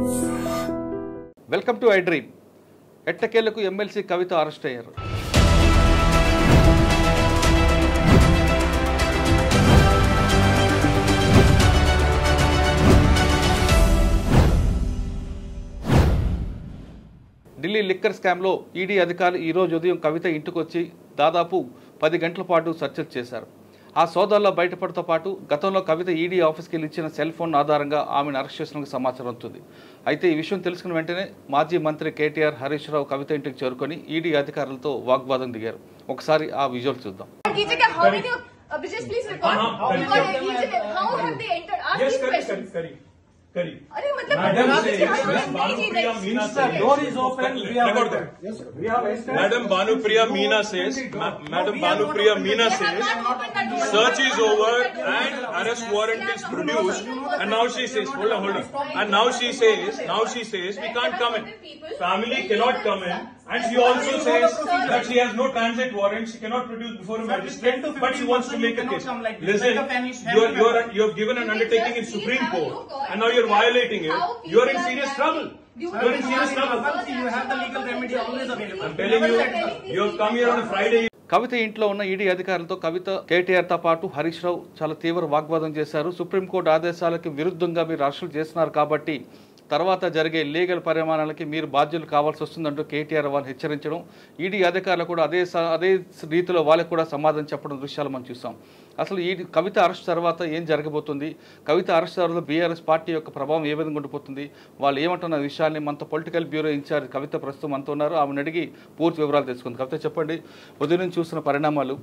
Welcome to I dream ఎట్టకేలకు MLC Kavitha arrest అయ్యారు Delhi liquor స్కామ్లో ఈడీ అధికారులు ఈ రోజు ఉదయం కవిత ఇంటికి వచ్చి దాదాపు పది గంటల పాటు చర్చలు చేశారు ఆ సోదాల్లో బయటపడతో పాటు గతంలో కవిత ఈడీ ఆఫీస్కి వెళ్ళి ఇచ్చిన సెల్ ఫోన్ ఆధారంగా ఆమెను అరెస్ట్ చేసినట్టు సమాచారం అవుతుంది అయితే ఈ విషయం తెలుసుకున్న వెంటనే మాజీ మంత్రి కేటీఆర్ హరీష్ రావు కవిత ఇంటికి చేరుకొని ఈడీ అధికారులతో వాగ్వాదం దిగారు ఒకసారి ఆ విజువల్ చూద్దాం Geetika, how did you, uh, Brijesh, please record. Uh-huh. Because Geetika, how have they entered? Ask Yes, these correct, questions. correct, correct. Correct. अरे मतलब Madam Geetika, says, how Miss नहीं जी, Bhanupriya like- Meena Since the says. door is open, we have Record entered. that. We have entered. Madam Bhanupriya Meena says, Ma- Madam Bhanupriya Meena They have says, not opened that door. search is They have over not opened that and door. arrest warrant is They have produced. not opened And now she says, hold on, hold on. And now she says, now she says, we can't come in. Family cannot come in. And she also says that she has no transit warrant, she cannot produce before a magistrate, but she wants to make a case. Listen, you are, you are, you have given an undertaking in Supreme Court, and now you are violating it. You are in serious trouble. You are in serious trouble. You have the legal remedy always available. I'm telling you, you have come here on a Friday. కవిత ఇంట్లో ఉన్న ED అధికారులతో కవిత కేటీఆర్తో పాటు హరీష్ రావు చాలా తీవ్ర వాగ్వాదం చేశారు supreme court ఆదేశాలకు విరుద్ధంగా మీరు అరెస్టులు చేస్తున్నారు కాబట్టి తర్వాత జరిగే లీగల్ పరిమాణాలకి మీరు బాధ్యులు కావాల్సి వస్తుందంటూ కేటీఆర్ వాళ్ళని హెచ్చరించడం ఈడీ అధికారులు కూడా అదే స- అదే రీతిలో వాళ్ళకి కూడా సమాధానం చెప్పడం దృశ్యాలు మనం చూసాం అసలు ఈ కవిత అరెస్ట్ తర్వాత ఏం జరగబోతుంది కవిత అరెస్ట్ తర్వాత బీఆర్ఎస్ పార్టీ యొక్క ప్రభావం ఏ విధంగా ఉండిపోతుంది వాళ్ళు ఏమంటున్న విషయాన్ని మనతో పొలిటికల్ బ్యూరో ఇన్ఛార్జ్ కవిత ప్రస్తుతం మనతో ఉన్నారు ఆమెను అడిగి పూర్తి వివరాలు తెలుసుకుంది కవిత చెప్పండి ఉదయం నుంచి చూస్తున్న పరిణామాలు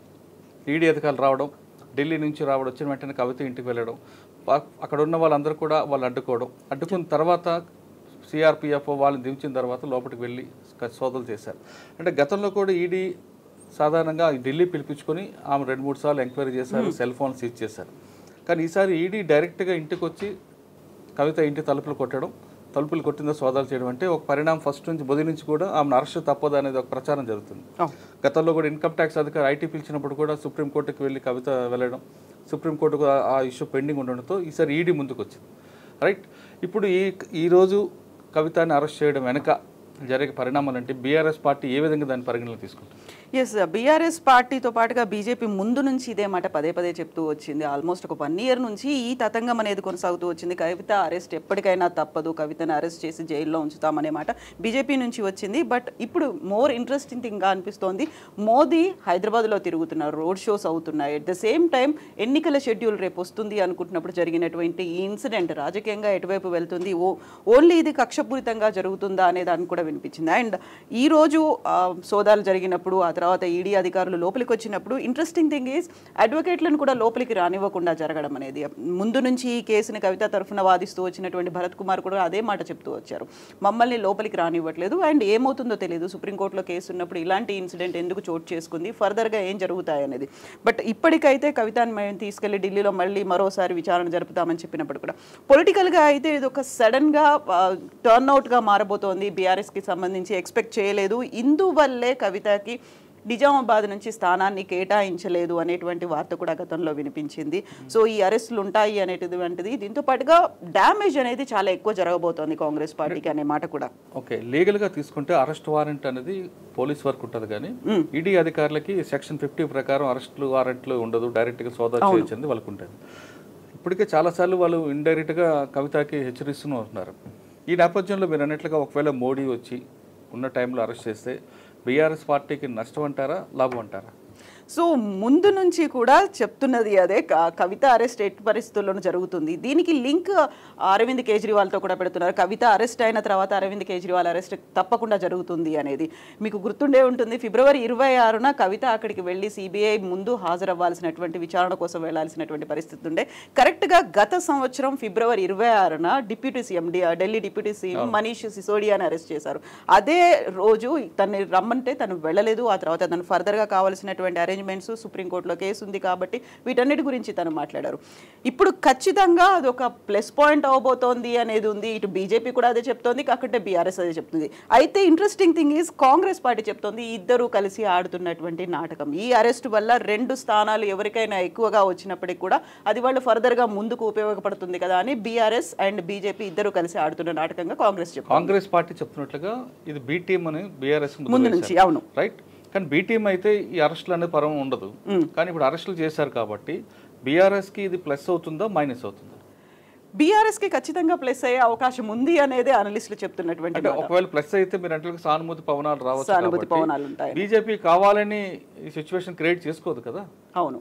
ఈడీ అధికారులు రావడం ఢిల్లీ నుంచి రావడం వచ్చిన వెంటనే కవిత ఇంటికి వెళ్ళడం పా- అక్కడ ఉన్న వాళ్ళందరూ కూడా వాళ్ళు అడ్డుకోవడం అడ్డుకున్న తర్వాత సిఆర్పిఎఫ్ వాళ్ళని దించిన తర్వాత లోపలికి వెళ్ళి క- సోదాలు చేశారు అంటే గతంలో కూడా ఈడీ సాధారణంగా ఢిల్లీ పిలిపించుకొని ఆమె రెండు మూడు సార్లు ఎంక్వైరీ చేశారు సెల్ ఫోన్ సీజ్ చేశారు కానీ ఈసారి ఈడీ డైరెక్ట్గా ఇంటికి వచ్చి కవిత ఇంటి తలుపులు కొట్టడం తలుపులు కొట్టిందో సోదాలు చేయడం అంటే ఒక పరిణామం ఫస్ట్ నుంచి బుధి నుంచి కూడా ఆమెను అరెస్ట్ తప్పదు అనేది ఒక ప్రచారం జరుగుతుంది గతంలో కూడా ఇన్కమ్ ట్యాక్స్ అధికారి ఐటీ పిలిచినప్పుడు కూడా సుప్రీంకోర్టుకి వెళ్ళి కవిత వెళ్ళడం సుప్రీంకోర్టుకు ఆ- ఆ ఇష్యూ పెండింగ్ ఉండడంతో ఈసారి ఈడీ ముందుకు వచ్చింది రైట్ ఇప్పుడు ఈ ఈరోజు కవితాన్ని అరెస్ట్ చేయడం వెనక జరిగే పరిణామాలు అంటే బీఆర్ఎస్ పార్టీ ఏ విధంగా దాన్ని పరిగణలో తీసుకుంటుంది ఎస్ బీఆర్ఎస్ పార్టీతో పాటుగా బీజేపీ ముందు నుంచి ఇదే మాట పదే పదే చెప్తూ వచ్చింది ఆల్మోస్ట్ ఒక వన్ ఇయర్ నుంచి ఈ తతంగం అనేది కొనసాగుతూ వచ్చింది కవిత అరెస్ట్ ఎప్పటికైనా తప్పదు కవితను అరెస్ట్ చేసి జైల్లో ఉంచుతామనే మాట బీజేపీ నుంచి వచ్చింది బట్ ఇప్పుడు మోర్ ఇంట్రెస్టింగ్ థింగ్గా అనిపిస్తోంది మోదీ హైదరాబాద్లో తిరుగుతున్నారు రోడ్ షోస్ అవుతున్నాయి అట్ ద సేమ్ టైం ఎన్నికల షెడ్యూల్ రేపు వస్తుంది అనుకుంటున్నప్పుడు జరిగినటువంటి ఈ ఇన్సిడెంట్ రాజకీయంగా ఎటువైపు వెళ్తుంది ఓ ఓన్లీ ఇది కక్షపూరితంగా జరుగుతుందా అనే దాన్ని కూడా వినిపించింది అండ్ ఈ రోజు ఆ, సోదాలు జరిగినప్పుడు ఆ తర్వాత ఈడీ అధికారులు లోపలికి వచ్చినప్పుడు ఇంట్రెస్టింగ్ థింగ్ ఈజ్ అడ్వకేట్లను కూడా లోపలికి రానివ్వకుండా జరగడం అనేది ముందు నుంచి ఈ కేసుని కవిత తరఫున వాదిస్తూ వచ్చినటువంటి భరత్ కుమార్ కూడా అదే మాట చెప్తూ వచ్చారు మమ్మల్ని లోపలికి రానివ్వట్లేదు అండ్ ఏమవుతుందో తెలియదు సుప్రీంకోర్టులో కేసు ఉన్నప్పుడు ఇలాంటి ఇన్సిడెంట్ ఎందుకు చోటు చేసుకుంది ఫర్దర్గా ఏం జరుగుతాయి అనేది బట్ ఇప్పటికైతే కవితను మేము తీసుకెళ్లి ఢిల్లీలో మళ్ళీ మరోసారి విచారణ జరుపుతామని చెప్పినప్పుడు కూడా పొలిటికల్గా అయితే ఇది ఒక సడన్గా టర్న్ అవుట్గా మారబోతోంది బీఆర్ఎస్కి సంబంధించి ఎక్స్పెక్ట్ చేయలేదు ఇందువల్లే కవితకి నిజామాబాద్ నుంచి స్థానాన్ని కేటాయించలేదు అనేటువంటి వార్త కూడా గతంలో వినిపించింది సో ఈ అరెస్టులు ఉంటాయి అనేటువంటిది దీంతో పాటుగా డ్యామేజ్ అనేది చాలా ఎక్కువ జరగబోతోంది కాంగ్రెస్ పార్టీకి అనే మాట కూడా ఓకే లీగల్గా తీసుకుంటే అరెస్ట్ వారెంట్ అనేది పోలీస్ వర్క్ ఉంటుంది కానీ ఈడీ అధికారులకి సెక్షన్ ఫిఫ్టీ ప్రకారం అరెస్టులు వారెంట్లు ఉండదు డైరెక్ట్గా సోదా చేయొచ్చని వాళ్ళకు ఉంటుంది ఇప్పటికే చాలాసార్లు వాళ్ళు ఇండైరెక్ట్గా కవితకి హెచ్చరిస్తూనే ఉంటున్నారు ఈ నేపథ్యంలో మీరు అన్నట్లుగా ఒకవేళ మోడీ వచ్చి ఉన్న టైంలో అరెస్ట్ చేస్తే బీఆర్ఎస్ పార్టీకి నష్టం అంటారా లాభం అంటారా సో ముందు నుంచి కూడా చెప్తున్నది అదే క- కవిత అరెస్ట్ ఎట్టి పరిస్థితుల్లోనూ జరుగుతుంది దీనికి లింక్ అరవింద్ కేజ్రీవాల్తో కూడా పెడుతున్నారు కవిత అరెస్ట్ అయిన తర్వాత అరవింద్ కేజ్రీవాల్ అరెస్ట్ తప్పకుండా జరుగుతుంది అనేది మీకు గుర్తుండే ఉంటుంది ఫిబ్రవరి ఇరవై ఆరున కవిత అక్కడికి వెళ్ళి సిబిఐ ముందు హాజరవ్వాల్సినటువంటి విచారణ కోసం వెళ్లాల్సినటువంటి పరిస్థితి ఉండే కరెక్ట్గా గత సంవత్సరం ఫిబ్రవరి ఇరవై ఆరున డిప్యూటీ సీఎం డి- ఢిల్లీ డిప్యూటీ సీఎం మనీష్ సిసోడియాని అరెస్ట్ చేశారు అదే రోజు తను రమ్మంటే తను వెళ్ళలేదు ఆ తర్వాత తను ఫర్దర్గా కావాల్సినటువంటి అరేంజ్మెంట్స్ సుప్రీంకోర్టులో కేసు ఉంది కాబట్టి వీటన్నిటి గురించి తను మాట్లాడారు ఇప్పుడు ఖచ్చితంగా అది ఒక ప్లస్ పాయింట్ అవబోతోంది అనేది ఉంది ఇటు బీజేపీ కూడా అదే చెప్తోంది కాకుంటే బీఆర్ఎస్ అదే చెప్తుంది అయితే interesting thing is Congress party చెప్తోంది ఇద్దరు కలిసి ఆడుతున్నటువంటి నాటకం ఈ అరెస్ట్ వల్ల రెండు స్థానాలు ఎవరికైనా ఎక్కువగా వచ్చినప్పటికీ కూడా అది వాళ్ళు ఫర్దర్ గా ముందుకు ఉపయోగపడుతుంది కదా అని బీఆర్ఎస్ అండ్ బీజేపీ ఇద్దరు కలిసి ఆడుతున్న నాటకంగా కాంగ్రెస్ చెప్తుంది కాంగ్రెస్ పార్టీ చెప్తున్నట్లుగా ఇది బి టీం అని బీఆర్ఎస్ ముందు నుంచి, అవును. రైట్ కానీ బి టీం అయితే ఈ అరెస్టులు అనేది పరం ఉండదు కానీ ఇప్పుడు అరెస్టులు చేశారు కాబట్టి బీఆర్ఎస్ కి ఇది ప్లస్ అవుతుందా మైనస్ అవుతుందా బీఆర్ఎస్ కి ఖచ్చితంగా ప్లస్ అయ్యే అవకాశం ఉంది అనేది అనలిస్టులు చెప్తున్నటువంటి అంటే మాట. ఒకవేళ ప్లస్ అయితే మీరు అంటే సానుభూతి పవనాలు రావచ్చు సానుభూతి పవనాలు ఉంటాయి. బీజేపీ కావాలని ఈ సిచ్యువేషన్ క్రియేట్ చేసుకోదు కదా అవును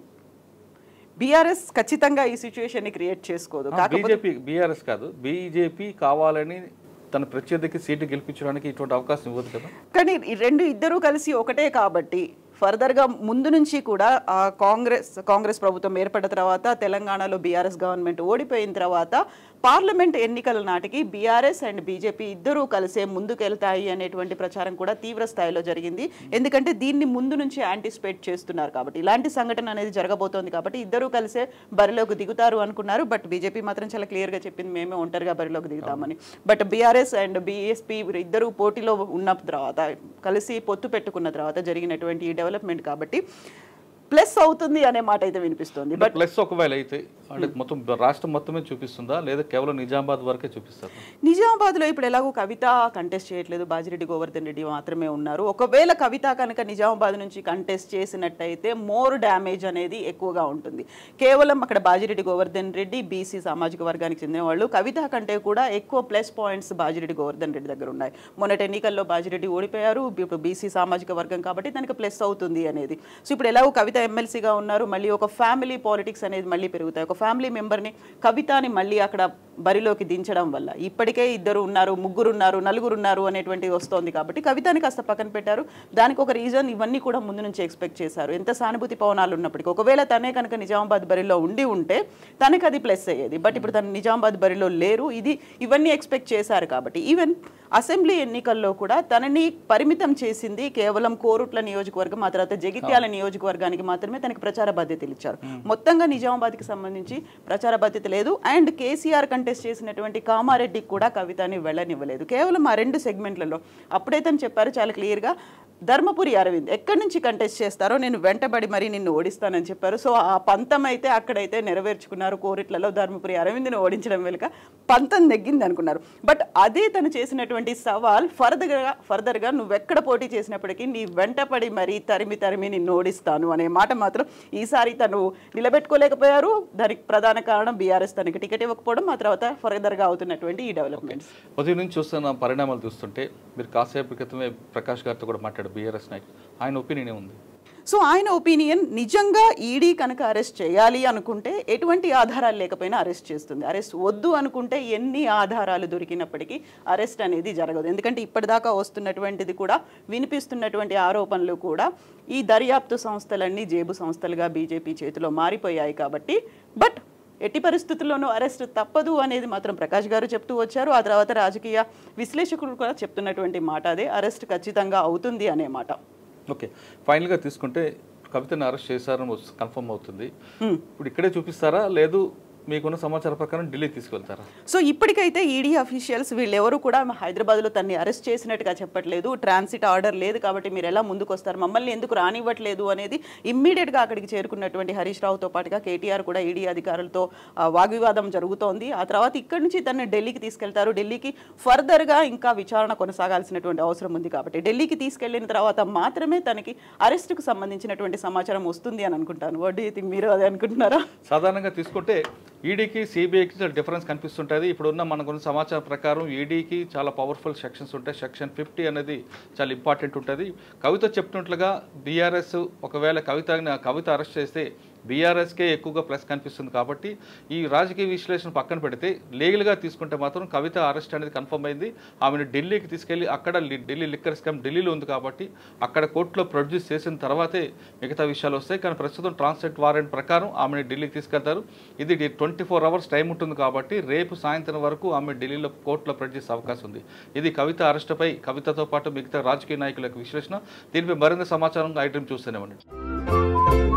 బీఆర్ఎస్ ఖచ్చితంగా ఈ సిచ్యువేషన్ ని క్రియేట్ చేసుకోదు కాకపోతే బీజేపీ బీఆర్ఎస్ కాదు బీజేపీ కావాలని తన ప్రత్యర్థికి సీటు గెలిపించడానికి ఇటువంటి అవకాశం ఇవ్వదు కదా కానీ ఈ రెండు ఇద్దరూ కలిసి ఒకటే కాబట్టి ఫర్దర్గా ముందు నుంచి కూడా ఆ కాంగ్రెస్ కాంగ్రెస్ ప్రభుత్వం ఏర్పడిన తర్వాత తెలంగాణలో బీఆర్ఎస్ గవర్నమెంట్ ఓడిపోయిన తర్వాత పార్లమెంట్ ఎన్నికల నాటికి బీఆర్ఎస్ అండ్ బీజేపీ ఇద్దరూ కలిసే ముందుకెళ్తాయి అనేటువంటి ప్రచారం కూడా తీవ్ర స్థాయిలో జరిగింది ఎందుకంటే దీన్ని ముందు నుంచి యాంటిసిపేట్ చేస్తున్నారు కాబట్టి ఇలాంటి సంఘటన అనేది జరగబోతోంది కాబట్టి ఇద్దరూ కలిసే బరిలోకి దిగుతారు అనుకున్నారు బట్ బీజేపీ మాత్రం చాలా క్లియర్గా చెప్పింది మేమే ఒంటరిగా బరిలోకి దిగుతామని బట్ బీఆర్ఎస్ అండ్ బీఎస్పీ ఇద్దరు పోటీలో ఉన్న తర్వాత కలిసి పొత్తు పెట్టుకున్న తర్వాత జరిగినటువంటి ఈ డెవలప్మెంట్ కాబట్టి ప్లస్ అవుతుంది అనే మాట అయితే వినిపిస్తుంది బట్ ప్లస్ ఒకవేళ అయితే అంటే మొత్తం రాష్ట్రం మొత్తమే చూపిస్తుందా లేదా కేవలం నిజామాబాద్ వరకే చూపిస్తారు నిజామాబాద్లో ఇప్పుడు ఎలాగో కవిత కంటెస్ట్ చేయట్లేదు బాజిరెడ్డి గోవర్ధన్ రెడ్డి మాత్రమే ఉన్నారు ఒకవేళ కవిత కనుక నిజామాబాద్ నుంచి కంటెస్ట్ చేసినట్టయితే మోర్ డ్యామేజ్ అనేది ఎక్కువగా ఉంటుంది కేవలం అక్కడ బాజిరెడ్డి గోవర్ధన్ రెడ్డి బీసీ సామాజిక వర్గానికి చెందిన వాళ్ళు కవిత కంటే కూడా ఎక్కువ ప్లస్ పాయింట్స్ బాజిరెడ్డి గోవర్ధన్ రెడ్డి దగ్గర ఉన్నాయి మొన్నటి ఎన్నికల్లో బాజిరెడ్డి ఓడిపోయారు ఇప్పుడు బీసీ సామాజిక వర్గం కాబట్టి దానికి ప్లస్ అవుతుంది అనేది సో ఇప్పుడు ఎలాగో కవిత ఎమ్మెల్సీగా ఉన్నారు మళ్ళీ ఒక ఫ్యామిలీ పాలిటిక్స్ అనేది మళ్ళీ పెరుగుతాయి ఒక ఫ్యామిలీ మెంబర్ని కవితని మళ్ళీ అక్కడ బరిలోకి దించడం వల్ల ఇప్పటికే ఇద్దరు ఉన్నారు ముగ్గురు ఉన్నారు నలుగురు ఉన్నారు అనేటువంటిది వస్తోంది కాబట్టి కవితని కాస్త పక్కన పెట్టారు దానికి ఒక రీజన్ ఇవన్నీ కూడా ముందు నుంచి ఎక్స్పెక్ట్ చేశారు ఎంత సానుభూతి పవనాలు ఉన్నప్పటికీ ఒకవేళ తనే కనుక నిజామాబాద్ బరిలో ఉండి ఉంటే తనకి అది ప్లస్ అయ్యేది బట్ ఇప్పుడు తను నిజామాబాద్ బరిలో లేరు ఇది ఇవన్నీ ఎక్స్పెక్ట్ చేశారు కాబట్టి ఈవెన్ అసెంబ్లీ ఎన్నికల్లో కూడా తనని పరిమితం చేసింది కేవలం కోరుట్ల నియోజకవర్గం ఆ తర్వాత జగిత్యాల నియోజకవర్గానికి మాత్రమే తనకి ప్రచార బాధ్యతలు ఇచ్చారు మొత్తంగా నిజామాబాద్కి సంబంధించి ప్రచార బాధ్యత లేదు అండ్ కేసీఆర్ కంటెస్ట్ చేసినటువంటి కామారెడ్డికి కూడా కవితని వెళ్ళనివ్వలేదు కేవలం ఆ రెండు సెగ్మెంట్లలో అప్పుడే తను చెప్పారు చాలా క్లియర్గా ధర్మపురి అరవింద్ ఎక్కడి నుంచి కంటెస్ట్ చేస్తారో నేను వెంటబడి మరి నిన్ను ఓడిస్తానని చెప్పారు సో ఆ పంతం అయితే అక్కడైతే నెరవేర్చుకున్నారు కోరిట్లలో ధర్మపురి అరవింద్ని ఓడించడం వెనుక పంతం నెగ్గింది అనుకున్నారు బట్ అదే తను చేసినటువంటి సవాల్ ఫర్దర్గా ఫర్దర్గా నువ్వు ఎక్కడ పోటీ చేసినప్పటికీ నీ వెంటపడి మరి తరిమి తరిమి నిన్ను ఓడిస్తాను అనే మాట మాత్రం ఈసారి తను నిలబెట్టుకోలేకపోయారు దానికి ప్రధాన కారణం బీఆర్ఎస్ తనకి టికెట్ ఇవ్వకపోవడం ఆ తర్వాత ఫర్దర్గా అవుతున్నటువంటి ఈ డెవలప్మెంట్స్ ఉదయం నుంచి చూస్తున్న పరిణామాలు చూస్తుంటే మీరు కాసేపు క్రితమే ప్రకాష్ గారితో కూడా మాట్లాడు బీఆర్ఎస్ నాయక్ ఆయన ఒపీనియన్ ఏముంది సో ఆయన ఒపీనియన్ నిజంగా ఈడీ కనుక అరెస్ట్ చేయాలి అనుకుంటే ఎటువంటి ఆధారాలు లేకపోయినా అరెస్ట్ చేస్తుంది అరెస్ట్ వద్దు అనుకుంటే ఎన్ని ఆధారాలు దొరికినప్పటికీ అరెస్ట్ అనేది జరగదు ఎందుకంటే ఇప్పటిదాకా వస్తున్నటువంటిది కూడా వినిపిస్తున్నటువంటి ఆరోపణలు కూడా ఈ దర్యాప్తు సంస్థలన్నీ జేబు సంస్థలుగా బీజేపీ చేతిలో మారిపోయాయి కాబట్టి బట్ ఎట్టి పరిస్థితుల్లోనూ అరెస్ట్ తప్పదు అనేది మాత్రం ప్రకాష్ గారు చెప్తూ వచ్చారు ఆ తర్వాత రాజకీయ విశ్లేషకులు కూడా చెప్తున్నటువంటి మాట అదే అరెస్ట్ ఖచ్చితంగా అవుతుంది అనే మాట ఓకే ఫైనల్గా తీసుకుంటే కవితని అరెస్ట్ చేశారని కన్ఫర్మ్ అవుతుంది ఇప్పుడు ఇక్కడే చూపిస్తారా లేదు మీకున్న సమాచారం ప్రకారం ఢిల్లీ తీసుకెళ్తారా సో ఇప్పటికైతే ఈడీ అఫీషియల్స్ వీళ్ళెవరు కూడా హైదరాబాద్లో తన్ని అరెస్ట్ చేసినట్టుగా చెప్పట్లేదు ట్రాన్సిట్ ఆర్డర్ లేదు కాబట్టి మీరు ఎలా ముందుకు వస్తారు మమ్మల్ని ఎందుకు రానివ్వట్లేదు అనేది ఇమ్మీడియట్గా అక్కడికి చేరుకున్నటువంటి హరీష్ రావుతో పాటుగా కేటీఆర్ కూడా ఈడీ అధికారులతో ఆ, వాగ్వివాదం జరుగుతోంది ఆ తర్వాత ఇక్కడి నుంచి తనని ఢిల్లీకి తీసుకెళ్తారు ఢిల్లీకి ఫర్దర్గా ఇంకా విచారణ కొనసాగాల్సినటువంటి అవసరం ఉంది కాబట్టి ఢిల్లీకి తీసుకెళ్లిన తర్వాత మాత్రమే తనకి అరెస్టుకు సంబంధించినటువంటి సమాచారం వస్తుంది అని అనుకుంటాను వడ్డీ మీరు అదే అనుకుంటున్నారా సాధారణంగా తీసుకుంటే ఈడీకి సిబిఐకి చాలా డిఫరెన్స్ కనిపిస్తుంటుంది ఇప్పుడున్న మనకున్న సమాచారం ప్రకారం ఈడీకి చాలా పవర్ఫుల్ సెక్షన్స్ ఉంటాయి సెక్షన్ ఫిఫ్టీ అనేది చాలా ఇంపార్టెంట్ ఉంటుంది కవిత చెప్పినట్లుగా బీఆర్ఎస్ ఒకవేళ కవిత కవిత అరెస్ట్ చేస్తే బీఆర్ఎస్కే ఎక్కువగా ప్లస్ కనిపిస్తుంది కాబట్టి ఈ రాజకీయ విశ్లేషణ పక్కన పెడితే లీగల్గా తీసుకుంటే మాత్రం కవిత అరెస్ట్ అనేది కన్ఫర్మ్ అయింది ఆమెను ఢిల్లీకి తీసుకెళ్లి అక్కడ లి- ఢిల్లీ లిక్కర్ స్కామ్ ఢిల్లీలో ఉంది కాబట్టి అక్కడ కోర్టులో ప్రొడ్యూస్ చేసిన తర్వాతే మిగతా విషయాలు వస్తాయి కానీ ప్రస్తుతం ట్రాన్స్లెట్ వారెంట్ ప్రకారం ఆమెను ఢిల్లీకి తీసుకెళ్తారు ఇది ట్వంటీ ఫోర్ అవర్స్ టైం ఉంటుంది కాబట్టి రేపు సాయంత్రం వరకు ఆమె ఢిల్లీలో కోర్టులో ప్రొడ్యూస్ అవకాశం ఉంది ఇది కవిత అరెస్టుపై కవితతో పాటు మిగతా రాజకీయ నాయకుల యొక్క విశ్లేషణ దీనిపై మరింత సమాచారం ఐటమ్ చూస్తూనే ఉండండి